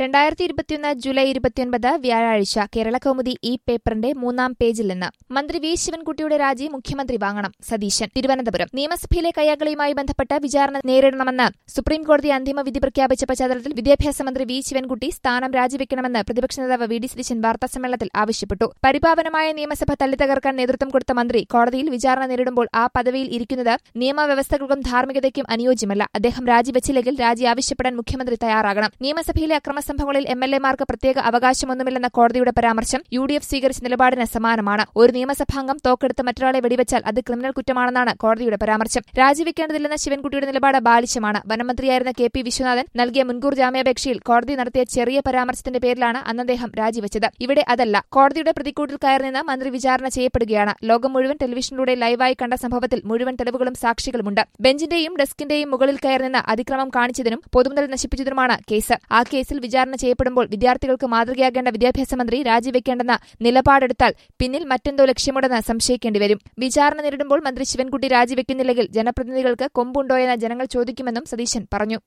രണ്ടായിരത്തി ഇരുപത്തിയൊന്ന് ജൂലൈ ഇരുപത്തിയൊൻപത് വ്യാഴാഴ്ച കേരള കൗമുദി ഈ പേപ്പറിന്റെ മൂന്നാം പേജിൽ നിന്ന് മന്ത്രി വി ശിവൻകുട്ടിയുടെ രാജി മുഖ്യമന്ത്രി വാങ്ങണം സതീശൻ തിരുവനന്തപുരം നിയമസഭയിലെ കയ്യാക്കളിയുമായി ബന്ധപ്പെട്ട് വിചാരണ നേരിടണമെന്ന് സുപ്രീംകോടതി അന്തിമ വിധി പ്രഖ്യാപിച്ച പശ്ചാത്തലത്തിൽ വിദ്യാഭ്യാസ മന്ത്രി വി ശിവൻകുട്ടി സ്ഥാനം രാജിവെക്കണമെന്ന് പ്രതിപക്ഷ നേതാവ് വി ഡി സതീശൻ വാർത്താസമ്മേളനത്തിൽ ആവശ്യപ്പെട്ടു പരിപാവനമായ നിയമസഭ തള്ളിത്തകർക്കാൻ നേതൃത്വം കൊടുത്ത മന്ത്രി കോടതിയിൽ വിചാരണ നേരിടുമ്പോൾ ആ പദവിയിൽ ഇരിക്കുന്നത് നിയമവ്യവസ്ഥകൾക്കും ധാർമ്മികതയ്ക്കും അനുയോജ്യമല്ല അദ്ദേഹം രാജിവെച്ചില്ലെങ്കിൽ രാജി ആവശ്യപ്പെടാൻ മുഖ്യമന്ത്രി തയ്യാറാകണം നിയമസഭയിലെ അക്രമസംഭവങ്ങളിൽ എം എൽ എമാർക്ക് പ്രത്യേക അവകാശമൊന്നുമില്ലെന്ന കോടതിയുടെ പരാമർശം യു ഡി എഫ് സ്വീകരിച്ച നിലപാടിന് സമാനമാണ് ഒരു നിയമസഭാംഗം തോക്കെടുത്ത് മറ്റൊരാളെ വെടിവെച്ചാൽ അത് ക്രിമിനൽ കുറ്റമാണെന്നാണ് കോടതിയുടെ പരാമർശം രാജിവെക്കേണ്ടതില്ലെന്ന ശിവൻകുട്ടിയുടെ നിലപാട് ബാലിശമാണ് വനമന്ത്രിയായിരുന്ന കെ പി വിശ്വനാഥൻ നൽകിയ മുൻകൂർ ജാമ്യാപേക്ഷയിൽ കോടതി നടത്തിയ ചെറിയ പരാമർശത്തിന്റെ പേരിലാണ് അന്ന് അദ്ദേഹം രാജിവെച്ചത് ഇവിടെ അതല്ല കോടതിയുടെ പ്രതിക്കൂട്ടിൽ കയറി നിന്ന് മന്ത്രി വിചാരണ ചെയ്യപ്പെടുകയാണ് ലോകം മുഴുവൻ ടെലിവിഷനിലൂടെ ലൈവായി കണ്ട സംഭവത്തിൽ മുഴുവൻ തെളിവുകളും സാക്ഷികളുമുണ്ട് ബെഞ്ചിന്റെയും ഡെസ്കിന്റെയും മുകളിൽ കയറി നിന്ന് അതിക്രമം കാണിച്ചതിനും പൊതുമുതൽ നശിപ്പിച്ചതിനുമാണ് കേസ് ആ കേസിൽ വിചാരണ ചെയ്യപ്പെടുമ്പോൾ വിദ്യാർത്ഥികൾക്ക് മാതൃകയാകേണ്ട വിദ്യാഭ്യാസ മന്ത്രി രാജിവെക്കേണ്ടെന്ന നിലപാടെടുത്താൽ പിന്നിൽ മറ്റെന്തോ ലക്ഷ്യമുണ്ടെന്ന് സംശയിക്കേണ്ടിവരും വിചാരണ നേരിടുമ്പോൾ മന്ത്രി ശിവൻകുട്ടി രാജിവെക്കുന്നില്ലെങ്കിൽ ജനപ്രതിനിധികൾക്ക് കൊമ്പുണ്ടോയെന്ന് ജനങ്ങൾ ചോദിക്കുമെന്നും സതീശൻ പറഞ്ഞു